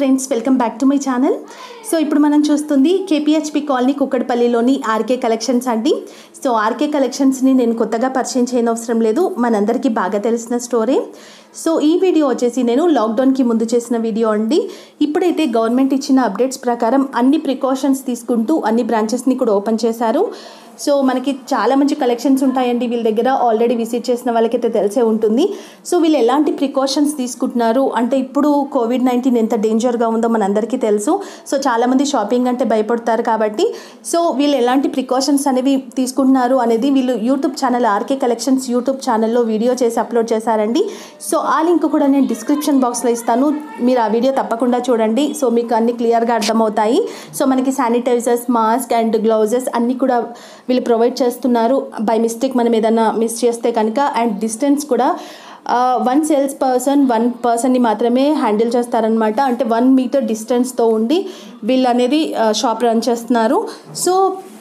Friends welcome back to my channel so ఇప్పుడు మనం చూస్తుంది కేపీహెచ్పి కాలనీ కుక్కడపల్లిలోని ఆర్కే కలెక్షన్స్ అండి సో ఆర్కే కలెక్షన్స్ని నేను కొత్తగా పరిచయం చేయనవసరం లేదు మనందరికీ బాగా తెలిసిన స్టోరీ సో ఈ వీడియో వచ్చేసి నేను లాక్డౌన్కి ముందు చేసిన వీడియో అండి ఇప్పుడైతే గవర్నమెంట్ ఇచ్చిన అప్డేట్స్ ప్రకారం అన్ని ప్రికాషన్స్ తీసుకుంటూ అన్ని బ్రాంచెస్ని కూడా ఓపెన్ చేశారు సో మనకి చాలా మంచి కలెక్షన్స్ ఉంటాయండి వీళ్ళ దగ్గర ఆల్రెడీ విజిట్ చేసిన వాళ్ళకైతే తెలిసే ఉంటుంది సో వీళ్ళు ఎలాంటి ప్రికాషన్స్ తీసుకుంటున్నారు అంటే ఇప్పుడు కోవిడ్ నైన్టీన్ ఎంత డేంజర్గా ఉందో మనందరికీ తెలుసు సో చాలామంది షాపింగ్ అంటే భయపడతారు కాబట్టి సో వీళ్ళు ఎలాంటి ప్రికాషన్స్ అనేవి తీసుకుంటున్నారు అనేది వీళ్ళు YouTube channel RK collections YouTube ఛానల్లో వీడియో చేసి అప్లోడ్ చేశారండి సో ఆ లింక్ కూడా నేను డిస్క్రిప్షన్ బాక్స్లో ఇస్తాను మీరు ఆ వీడియో తప్పకుండా చూడండి సో మీకు అన్ని క్లియర్గా అర్థమవుతాయి సో మనకి శానిటైజర్స్ మాస్క్ అండ్ గ్లౌజెస్ అన్నీ కూడా వీళ్ళు ప్రొవైడ్ చేస్తున్నారు బై మిస్టేక్ మనం ఏదైనా మిస్ చేస్తే కనుక అండ్ డిస్టెన్స్ కూడా వన్ సేల్స్ పర్సన్ వన్ పర్సన్ని మాత్రమే హ్యాండిల్ చేస్తారనమాట అంటే వన్ మీటర్ డిస్టెన్స్తో ఉండి వీళ్ళు అనేది షాప్ రన్ చేస్తున్నారు సో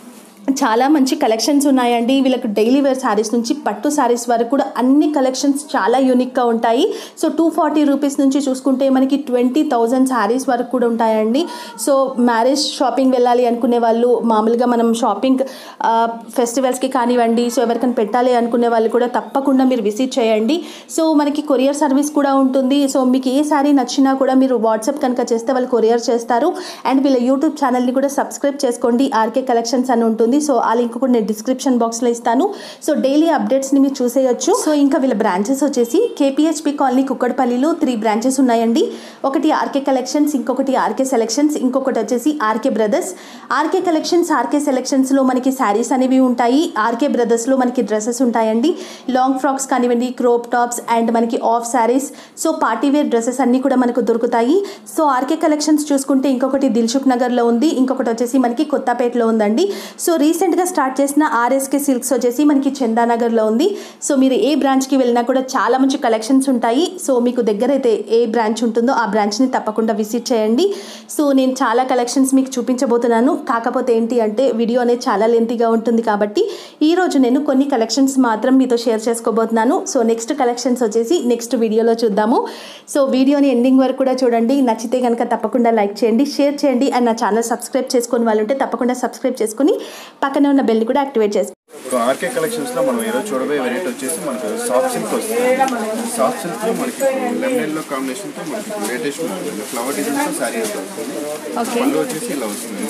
చాలా మంచి కలెక్షన్స్ ఉన్నాయండి వీళ్ళకి డైలీ వేర్ శారీస్ నుంచి పట్టు శారీస్ వరకు కూడా అన్ని కలెక్షన్స్ చాలా యూనిక్గా ఉంటాయి సో టూ ఫార్టీ రూపీస్ నుంచి చూసుకుంటే మనకి ట్వంటీ థౌజండ్ శారీస్ వరకు కూడా ఉంటాయండి సో మ్యారేజ్ షాపింగ్ వెళ్ళాలి అనుకునే వాళ్ళు మామూలుగా మనం షాపింగ్ ఫెస్టివల్స్కి కానివ్వండి సో ఎవరికైనా పెట్టాలి అనుకునే వాళ్ళు కూడా తప్పకుండా మీరు విజిట్ చేయండి సో మనకి కొరియర్ సర్వీస్ కూడా ఉంటుంది సో మీకు ఏ శారీ నచ్చినా కూడా మీరు వాట్సాప్ కనుక చేస్తే వాళ్ళు కొరియర్ చేస్తారు అండ్ వీళ్ళ యూట్యూబ్ ఛానల్ని కూడా సబ్స్క్రైబ్ చేసుకోండి ఆర్కే కలెక్షన్స్ అని ఉంటుంది సో ఆ లింక్ కూడా నేను డిస్క్రిప్షన్ బాక్స్లో ఇస్తాను సో డైలీ అప్డేట్స్ని మీరు చూసేయచ్చు సో ఇంకా వీళ్ళ బ్రాంచెస్ వచ్చేసి కేపీహెచ్పి కాలనీ కుక్కడపల్లిలో త్రీ బ్రాంచెస్ ఉన్నాయండి ఒకటి ఆర్కే కలెక్షన్స్ ఇంకొకటి ఆర్కే సెలెక్షన్స్ ఇంకొకటి వచ్చేసి RK brothers RK collections RK సెలెక్షన్స్లో మనకి శారీస్ అనేవి ఉంటాయి ఆర్కే బ్రదర్స్లో మనకి డ్రెస్సెస్ ఉంటాయండి లాంగ్ ఫ్రాక్స్ కానివ్వండి క్రోప్ టాప్స్ అండ్ మనకి half sarees so party wear dresses అన్నీ కూడా మనకు దొరుకుతాయి సో ఆర్కే కలెక్షన్స్ చూసుకుంటే ఇంకొకటి దిల్సుఖ్ నగర్లో ఉంది ఇంకొకటి వచ్చేసి మనకి కొత్తపేటలో ఉందండి సో రీసెంట్గా స్టార్ట్ చేసిన ఆర్ఎస్కే సిల్క్స్ వచ్చేసి మనకి చందానగర్లో ఉంది సో మీరు ఏ బ్రాంచ్కి వెళ్ళినా కూడా చాలా మంచి కలెక్షన్స్ ఉంటాయి సో మీకు దగ్గర అయితే ఏ బ్రాంచ్ ఉంటుందో ఆ బ్రాంచ్ని తప్పకుండా విజిట్ చేయండి సో నేను చాలా కలెక్షన్స్ మీకు చూపించబోతున్నాను కాకపోతే ఏంటి అంటే వీడియో అనేది చాలా లెంతీగా ఉంటుంది కాబట్టి ఈరోజు నేను కొన్ని కలెక్షన్స్ మాత్రం మీతో షేర్ చేసుకోబోతున్నాను సో నెక్స్ట్ కలెక్షన్స్ వచ్చేసి నెక్స్ట్ వీడియోలో చూద్దాము సో వీడియోని ఎండింగ్ వరకు కూడా చూడండి నచ్చితే కనుక తప్పకుండా లైక్ చేయండి షేర్ చేయండి అండ్ నా ఛానల్ సబ్స్క్రైబ్ చేసుకుని వాళ్ళు ఉంటే తప్పకుండా సబ్స్క్రైబ్ చేసుకుని పక్కనే ఉన్న బెల్ కూడా యాక్టివేట్ చేసుకోండి ఇప్పుడు ఆర్కే కలెక్షన్స్ లో మనం ఈరోజు చూడబోయే వెరైటీ వచ్చేసి మనకు సాఫ్ట్ సిల్క్ వస్తుంది సాఫ్ట్ సిల్క్ లో మనకి లెమన్ ఎల్లో కాంబినేషన్ తో మనకి లేటెస్ట్ ఫ్లవర్ డిజైన్ తో శారీ వస్తుంది పళ్ళు వచ్చేసి ఇలా వస్తుంది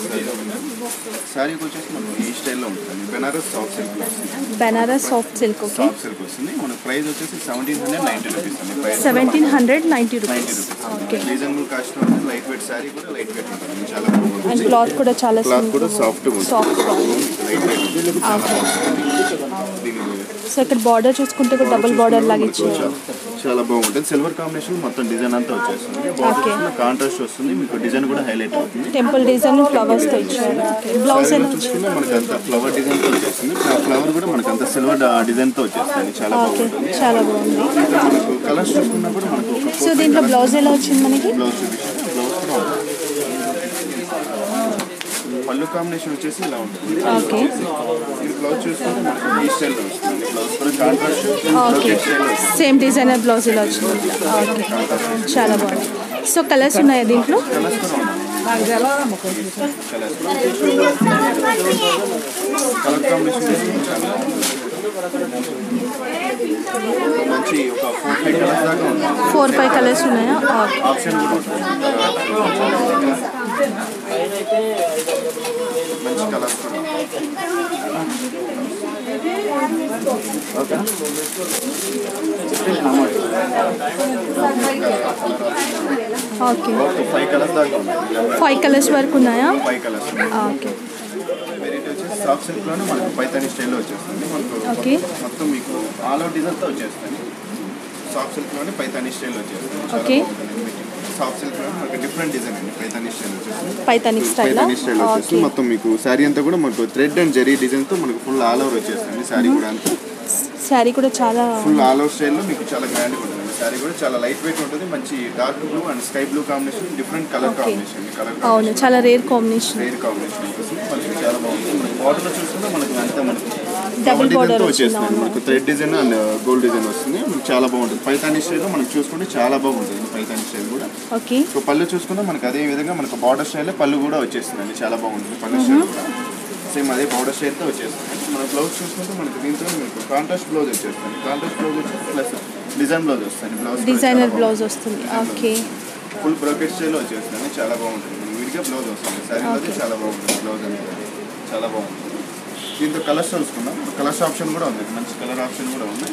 శారీకి వచ్చేసి మనకు ఈ స్టైల్లో ఉంటుంది బెనారస్ సాఫ్ట్ సిల్క్ లో వస్తుంది Banaras soft silk okay soft silk వస్తుంది మన ప్రైస్ వచ్చేసి సెవెంటీన్ హండ్రెడ్ నైన్టీ రూపీస్ అండి price seventeen hundred ninety ninety rupees rupees okay reasonable cost ఉంటుంది లైట్ వెయిట్ శారీ కూడా లైట్ వెయిట్ ఉంటుంది చాలా అండ్ బాగుంటుంది క్లాత్ కూడా చాలా క్లాత్ కూడా సాఫ్ట్ ఉంటుంది సాఫ్ట్ లైట్ వెయిట్ ఉంటుంది చాలా బాగుంటుంది దీని సో ఇక్కడ బార్డర్ చూసుకుంటే కూడా డబుల్ బార్డర్ లాగా ఇచ్చారు చాలా- చాలా బాగుంటుంది సిల్వర్ కాంబినేషన్ మొత్తం డిజైన్ అంతా వచ్చేస్తుంది Okay. కాంట్రాస్ట్ వస్తుంది మీకు డిజైన్ కూడా హైలైట్ అవుతుంది టెంపుల్ డిజైన్ ఫ్లవర్స్ తో ఇచ్చారు బ్లౌజ్ Saree ఎలా లో చూసుకుంటే మనకి అంత ఫ్లవర్ డిజైన్ తో వచ్చేస్తుంది ఆ ఫ్లవర్ కూడా మనకి అంత సిల్వర్ డిజైన్ తో వచ్చేస్తుంది చాలా ఓకే బాగుంటుంది చాలా బాగుంది మనకు కలర్స్ చూసుకున్నా కూడా మనకు ఒక సో దీంట్లో బ్లౌజ్ ఎలా వచ్చింది మనకి బ్లౌజ్ చూపిస్తాను బ్లౌజ్ కూడా ఉంటుంది పళ్ళు కాంబినేషన్ వచ్చేసి ఇలా ఉంటుంది ఓకే ఇది బ్లౌజ్ చూసుకుంటే మనకు ఈ స్టైల్లో వస్తుంది బ్లౌజ్ కూడా కాంట్రాస్ట్ ఓకే స్టైల్లో వస్తుంది సేమ్ డిజైనర్ బ్లౌజ్ ఇలా వచ్చింది ఓకే చాలా బాగుంది సో కలర్స్ ఉన్నాయా దీంట్లో కలర్స్ కూడా ఉన్నాయి కలర్ కాంబినేషన్ చూసుకుంటే చాలా మంచి ఒక ఫోర్ ఫైవ్ కలర్స్ దాకా ఉంది ఫోర్ ఫైవ్ కలర్స్ ఉన్నాయా ఓకే ఆప్షన్ కూడా ఉంటుంది మంచి కలర్స్ కూడా okay okay okay five colours దాకా ఉంది ఫైవ్ కలర్స్ వరకు ఉన్నాయా ఫైవ్ కలర్స్ ఓకే వెరైటీ వచ్చేసి సాఫ్ట్ సిల్క్లోనే మనకు పైతాని స్టైల్లో వచ్చేస్తుంది మనకు ఓకే మొత్తం మీకు ఆల్ అవుట్ డిజైన్తో వచ్చేస్తుంది సాఫ్ట్ సిల్క్లోనే పైతాని స్టైల్ వచ్చేస్తుంది చాలా Okay. బాగుంటుంది మీకు. సాఫ్ట్ సిల్క్లో మనకు డిఫరెంట్ డిజైన్ అండి పైతాని స్టైల్ వచ్చేస్తుంది పైతానిక్ స్టైల్ పైతాని స్టైల్ ఓకే వచ్చేస్తుంది మొత్తం మీకు శారీ అంతా కూడా మనకు థ్రెడ్ అండ్ జరీ డిజైన్తో మనకు ఫుల్ ఆల్ ఓవర్ వచ్చేస్తుంది శారీ కూడా అంతా శారీ కూడా చాలా ఫుల్ ఆల్ ఓవర్ స్టైల్లో మీకు చాలా గ్రాండ్గా ఉంటుంది శారీ కూడా చాలా లైట్ వెయిట్ ఉంటుంది మంచి dark blue and sky blue combination different colour Okay. Combination colour అవును చాలా రేర్ కాంబినేషన్ రేర్ కాంబినేషన్ వచ్చేసి మనకి చాలా బాగుంటుంది మనకి బార్డర్లో చూసుకుంటే మనకి అంతా మనకి Double border డిజైన్ తో వచ్చింది, వచ్చేస్తుంది అవును. మనకు thread design and gold design వస్తుంది మనకు చాలా బాగుంటుంది పైతాని స్టైల్ మనం చూసుకుంటే చాలా బాగుంటుంది పైతాని స్టైల్ కూడా ఓకే సో పళ్ళు చూసుకుంటే మనకు అదే విధంగా మనకు బార్డర్ స్టైల్ పళ్ళు కూడా వచ్చేస్తుందండి చాలా బాగుంటుంది పళ్ళు స్టైల్ కూడా సేమ్ అదే బార్డర్ స్టైల్తో వచ్చేస్తుంది మన బ్లౌజ్ చూసుకుంటే మనకు దీంట్లో మీకు కాంట్రాస్ట్ బ్లౌజ్ వచ్చేస్తుంది కాంట్రాస్ట్ బ్లౌజ్ వచ్చేసి ప్లస్ డిజైన్ బ్లౌజ్ వస్తుంది బ్లౌజ్ డిజైనర్ బ్లౌజ్ వస్తుంది ఓకే ఫుల్ బ్రోకెట్ స్టైల్ వచ్చేస్తుంది చాలా బాగుంటుంది మనకి విడిగా బ్లౌజ్ వస్తుంది సారీ అయితే చాలా బాగుంటుంది బ్లౌజ్ అనేది చాలా బాగుంటుంది దీంతో కలర్స్ చూసుకున్నాం కలర్స్ ఆప్షన్ కూడా ఉంది మంచి కలర్ ఆప్షన్ కూడా ఉంది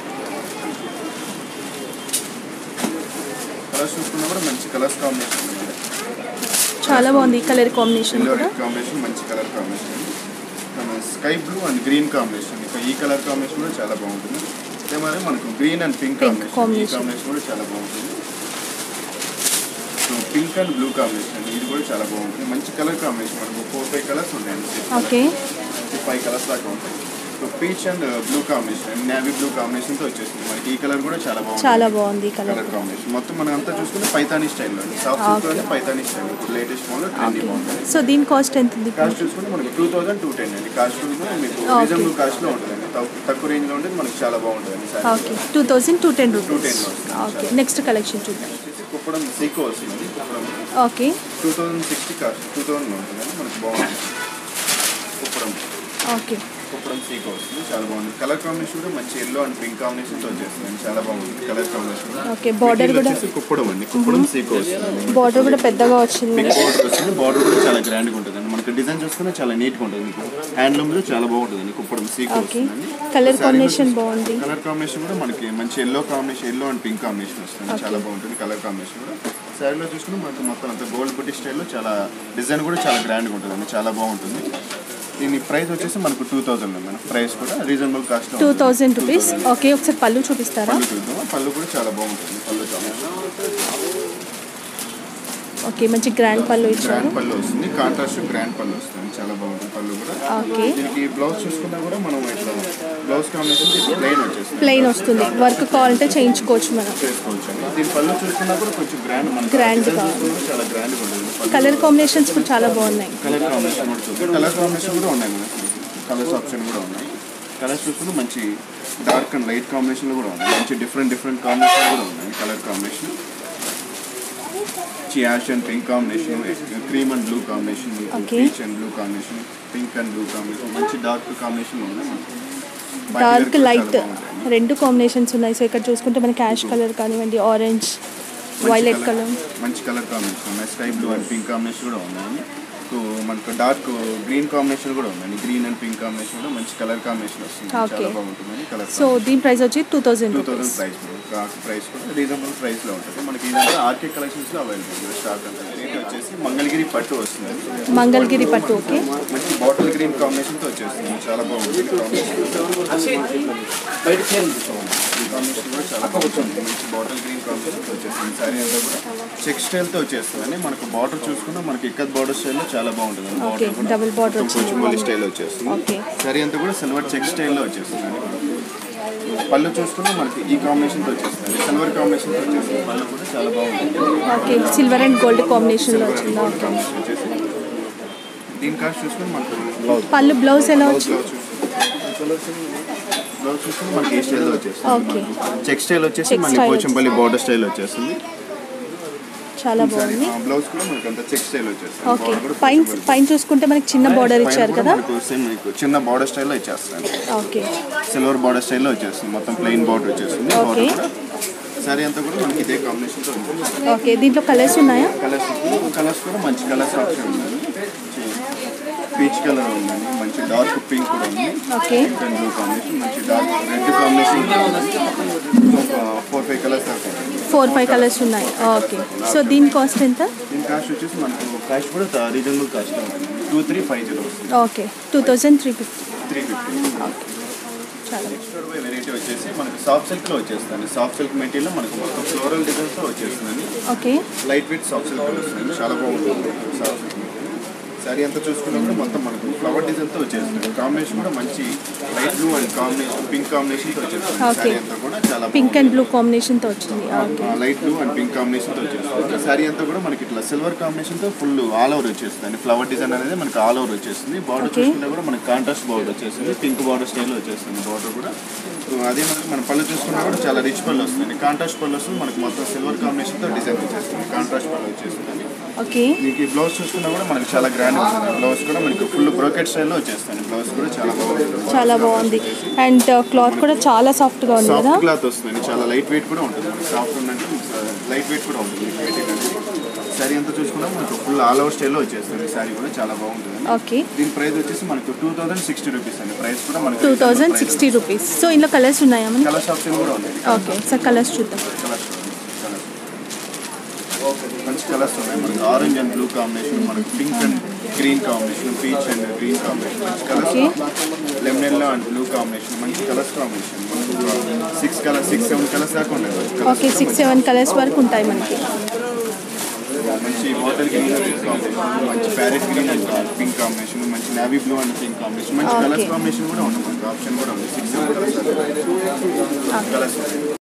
కలర్స్ చూసుకున్నా కూడా మంచి కలర్స్ కాంబినేషన్ ఉంది చాలా బాగుంది ఈ కలర్ కాంబినేషన్ ఎల్లో కూడా రెడ్ కాంబినేషన్ మంచి colour combination sky blue and green combination ఇక ఈ కలర్ కాంబినేషన్ కూడా చాలా బాగుంటుంది అదే మరి మనకు green and pink Pink combination ఈ combination. కాంబినేషన్ కూడా చాలా బాగుంటుంది so pink and blue combination ఇది కూడా చాలా బాగుంటుంది మంచి కలర్ కాంబినేషన్ మనకు ఫోర్ ఫైవ్ కలర్స్ ఉంటాయి ఓకే ఫైవ్ కలర్స్ దాకా ఉంటాయి so peach and blue combination navy blue కాంబినేషన్తో వచ్చేస్తుంది మనకి ఈ కలర్ కూడా చాలా బాగుంటుంది చాలా బాగుంది ఈ కలర్ కలర్ కాంబినేషన్ మొత్తం మనం అంతా చూసుకుంటే పైతానీ స్టైల్లో సాఫ్ట్ సిల్క్లోనే పైతానీ స్టైల్ ఇప్పుడు లేటెస్ట్ మోడల్ ట్రెండీ బాగుంటుంది సో దీని కాస్ట్ ఎంత ఉంది కాస్ట్ చూసుకుంటే మనకి టూ థౌసండ్ టూ టెన్ అండి కాస్ట్ కూడా మీకు Okay. రీజనబుల్ కాస్ట్లో ఉంటుందండి తక్కు- తక్కువ రేంజ్లో ఉంటుంది మనకి చాలా బాగుంటుంది sir okay two thousand two ten 210 rupees వస్తుంది. ఓకే నెక్స్ట్ కలెక్షన్ చూద్దాం వచ్చేసి కుప్పడం సీకో వస్తుంది Kuppadam okay two thousand sixty cost two thousand ఉంటుందండి మనకి బాగుంటుంది కుప్పడం ఓకే కుప్పడం సీకో వస్తుంది చాలా బాగుంది కలర్ కాంబినేషన్ కూడా మంచి ఎల్లో అండ్ పింక్ కాంబినేషన్తో వచ్చేస్తుంది చాలా బాగుంది కలర్ కాంబినేషన్ Okay, border కూడా- వచ్చేసి కుప్పడం అండి కుప్పడం సీకో వస్తుంది బార్డర్ కూడా పెద్దగా వచ్చింది బిగ్ మనకి బార్డర్ వస్తుంది బార్డర్ కూడా చాలా గ్రాండ్గా ఉంటుంది అండి మనకి డిజైన్ చూసుకున్నా చాలా నీట్గా ఉంటుంది మీకు హ్యాండ్లూమ్లో చాలా బాగుంటుంది అండి కుప్పడం సీకో ఓకే వస్తుందండి కలర్ Saree కాంబినేషన్ వచ్చేసి- బాగుంది కలర్ కాంబినేషన్ కూడా మనకి మంచి yellow combination yellow and pink combination వస్తుంది చాలా బాగుంటుంది కలర్ కాంబినేషన్ కూడా శారీలో చూసుకుని మనకి మొత్తం అంత గోల్డ్ బుట్టి స్టైల్లో చాలా డిజైన్ కూడా చాలా గ్రాండ్గా ఉంటుంది అండి చాలా బాగుంటుంది దీని ప్రైస్ వచ్చేసి మనకు టూ థౌసండ్ మేడం ప్రైస్ కూడా reasonable cost two thousand rupees okay ఒకసారి పళ్ళు చూపిస్తారా పళ్ళు చూద్దాం పళ్ళు కూడా చాలా బాగుంటుంది పళ్ళు కాంబినేషన్ ఓకే మంచి గ్రాండ్ పళ్ళు ఇచ్చారు గ్రాండ్ పళ్ళు వస్తుంది కాంట్రాస్ట్ గ్రాండ్ పళ్ళు వస్తుంది చాలా బాగుంటుంది పళ్ళు కూడా ఓకే దీనికి బ్లౌజ్ చూసుకున్నా కూడా మనం ఇట్లా బ్లౌజ్ కాంబినేషన్ ప్లెయిన్ వచ్చేస్తుంది ప్లెయిన్ వస్తుంది వర్క్ కావాలంటే చేయించుకోవచ్చు మనం చేసుకోవచ్చు అండి దీని పళ్ళు చూసుకున్నా కూడా కొంచెం గ్రాండ్ మన Grand గా. చాలా గ్రాండ్ ఉంటుంది పళ్ళు కలర్ కాంబినేషన్స్ కూడా చాలా బాగున్నాయి కలర్ కాంబినేషన్ కూడా చూద్దాం కలర్ కాంబినేషన్ కూడా ఉన్నాయి మనకి కలర్స్ ఆప్షన్ కూడా ఉన్నాయి కలర్స్ చూసుకుంటే మంచి డార్క్ అండ్ లైట్ కాంబినేషన్లు కూడా ఉన్నాయి మంచి డిఫరెంట్ డిఫరెంట్ కాంబినేషన్ కూడా ఉన్నాయి colour combination ash and pink combination cream and blue combination Okay. Peach and blue combination pink and blue combination మంచి డార్క్ కాంబినేషన్ ఉన్నాయి మనకి. Party wear డార్క్ కూడా లైట్ చాలా బాగుంటాయి. రెండు కాంబినేషన్స్ ఉన్నాయి సో ఇక్కడ చూసుకుంటే మనకి యాష్ కలర్ కానివ్వండి ఆరెంజ్ మంచి వైలెట్ colour- కలర్ మంచి కలర్ కాంబినేషన్ ఉన్నాయి sky blue and pink combination కూడా ఉన్నాయి సో మనకు డార్క్ గ్రీన్ కాంబినేషన్ కూడా ఉందండి గ్రీన్ అండ్ పింక్ కాంబినేషన్ కూడా మంచి కలర్ కాంబినేషన్ వస్తుంది Okay. చాలా బాగుంటుంది కలర్ సో దీని ప్రైస్ వచ్చి two thousand two rupees thousand price price కూడా రీజనబుల్ ప్రైస్లో ఉంటుంది మనకి ఇదంతా ఆర్కే కలెక్షన్స్లో అవైలబుల్ స్టాక్ అంతా రేట్ వచ్చేసి మంగళగిరి పట్టు వస్తుంది మంగళగిరి పట్టు ఓకే మంచి బాటిల్ గ్రీన్ కాంబినేషన్తో వచ్చేస్తుంది చాలా బాగుంటుంది కాంబినేషన్ ఈ కాంబినేషన్ కూడా చాలా బాగుంటుంది మంచి బాటిల్ గ్రీన్ కాంబినేషన్తో వచ్చేస్తుంది సారీ అంతా కూడా చెక్ స్టైల్తో వచ్చేస్తుంది మనకు బార్డర్ చూసుకున్నా మనకి ఇక్కత్ బార్డర్ స్టైల్లో చాలా బాగుంటుంది ఓకే బార్డర్ కూడా డబుల్ బార్డర్ కొంచెం వచ్చింది పోలి స్టైల్ వచ్చేస్తుంది ఓకే సారీ అంతా కూడా సిల్వర్ చెక్ స్టైల్లో వచ్చేస్తుంది పళ్ళు చూసుకున్నా మనకి ఈ కాంబినేషన్తో వచ్చేస్తుంది సిల్వర్ కాంబినేషన్తో వచ్చేస్తుంది పళ్ళు కూడా చాలా బాగుంటుంది ఓకే సిల్వర్ అండ్ గోల్డ్ కాంబినేషన్లో సిల్వర్ వచ్చిందా ఓకే కాంబినేషన్ వచ్చేసి దీని కాస్ట్ చూసుకుని మనకు బ్లౌజ్ పళ్ళు బ్లౌజ్ ఎలా వచ్చింది బ్లౌజ్ చూసుకుని మనకి ఈ స్టైల్లో వచ్చేస్తుంది ఓకే చెక్ స్టైల్ వచ్చేసి Check మళ్ళీ style పోచంపల్లి బార్డర్ స్టైల్ వచ్చేస్తుంది చాలా బాగుంది బ్లౌజ్ కూడా మనకి అంత చెక్ స్టైల్ వచ్చేస్తుంది ఓకే Border కూడా పైన పోచంపల్లి. పైన చూసుకుంటే మనకి చిన్న బార్డర్ పైన ఇచ్చారు కూడా కదా మనకు సేమ్ మీకు చిన్న బార్డర్ స్టైల్లో ఇచ్చేస్తాను ఓకే సిల్వర్ బార్డర్ స్టైల్లో వచ్చేస్తుంది మొత్తం ప్లెయిన్ బార్డర్ వచ్చేస్తుంది Okay. బార్డర్ కూడా సారీ అంతా కూడా మనకి ఇదే కాంబినేషన్తో ఉంటుంది ఓకే దీంట్లో కలర్స్ ఉన్నాయా కలర్స్ కలర్స్ కూడా మంచి కలర్స్ ఆప్షన్ ఉందండి పీచ్ కలర్ ఉందండి మంచి డార్క్ పింక్ కూడా ఉంది okay pink and blue combination మంచి dark red combination four five colours దాకా ఫోర్ ఫైవ్ కలర్స్ ఉన్నాయి ఓకే సో దీని కాస్ట్ ఎంత దీని కాస్ట్ వచ్చేసి మనకు కాస్ట్ కూడా రీజనబుల్ కాస్ట్ ఉంటుంది టూ త్రీ ఫైవ్ జీరో వస్తుంది okay two thousand three fifty three fifty చాలా నెక్స్ట్ వెరైటీ వచ్చేసి మనకు సాఫ్ట్ సిల్క్లో వచ్చేస్తుంది సాఫ్ట్ సిల్క్ మెటీరియల్ మనకు మొత్తం ఫ్లోరల్ డిజైన్స్తో వచ్చేస్తుందండి okay light weight soft silk వస్తుంది చాలా బాగుంటుంది సాఫ్ట్ సిల్క్ సారీ అంతా చూసుకున్నా కూడా మొత్తం మనకు ఫ్లవర్ డిజైన్ తో వచ్చేస్తుంది కాంబినేషన్ కూడా మంచి light blue and combination pink combination తో వచ్చేస్తుంది Okay. సారీ అంతా కూడా చాలా పింక్ అండ్ బ్లూ కాంబినేషన్తో వచ్చింది okay light blue and pink combination తో వచ్చేస్తుంది సారీ అంతా కూడా మనకి ఇట్లా సిల్వర్ కాంబినేషన్ తో ఫుల్ ఆల్ ఓవర్ వచ్చేస్తుంది ఫ్లవర్ డిజైన్ అనేది మనకి ఆల్ ఓవర్ వచ్చేస్తుంది బార్డర్ Okay. చూసుకున్నా కూడా మనకి కాంట్రాస్ట్ బార్డర్ వచ్చేస్తుంది పింక్ బార్డర్ స్టైల్ వచ్చేస్తుంది బార్డర్ కూడా సో అదే మనకి మన పళ్ళు చూసుకున్నా కూడా చాలా రిచ్ పళ్ళు వస్తుంది కాంట్రాస్ట్ పళ్ళు వస్తుంది మనకి మొత్తం సిల్వర్ కాంబినేషన్ తో డిజైన్ వచ్చేస్తుంది కాంట్రాస్ట్ పళ్ళు వచ్చేస్తుంది ఓకే మీకు ఈ బ్లౌజ్ చూసుకున్నా కూడా మనకి చాలా గ్రాండ్ ఉంటుంది బ్లౌజ్ కూడా మనకి ఫుల్ బ్రోకెట్ స్టైల్లో వచ్చేస్తుంది బ్లౌజ్ కూడా చాలా బాగుంటుంది చాలా బాగుంది అండ్ క్లాత్ కూడా చాలా సాఫ్ట్గా ఉంది కదా సాఫ్ట్ క్లాత్ వస్తుంది చాలా లైట్ వెయిట్ కూడా ఉంటుంది సాఫ్ట్ ఉందంటే లైట్ వెయిట్ కూడా ఉంటుంది శారీ అంతా చూసుకున్నా మనకు ఫుల్ ఆల్ ఓవర్ స్టైల్లో వచ్చేస్తుంది శారీ కూడా చాలా బాగుంటుంది ఓకే దీని ప్రైస్ వచ్చేసి మనకు టూ థౌసండ్ సిక్స్టీ రూపీస్ అండి ప్రైస్ కూడా మనకి two thousand sixty rupees so ఇందులో కలర్స్ ఉన్నాయా మనకి కలర్స్ ఆప్షన్ కూడా ఉంది ఓకే సార్ కలర్స్ చూద్దాం కలర్స్ మంచి కలర్స్ ఉన్నాయి మనకి ఆరెంజ్ అండ్ బ్లూ కాంబినేషన్ మనకి pink and green combination peach and green combination మంచి colours Okay. Lemon and blue combination మంచి colours combination six colour six seven colours దాకా ఉన్నాయి colours ఓకే కూడా సిక్స్ సెవెన్ కలర్స్ వరకు ఉంటాయి మనకి మంచి వాటర్ గ్రీన్ కాంబినేషన్ మంచి parrot green and pink combination మంచి navy blue and pink combination మంచి Okay. కలర్స్ కాంబినేషన్ కూడా ఉంది మనకి ఆప్షన్ కూడా ఉంది సిక్స్ సెవెన్ కలర్స్ కలర్స్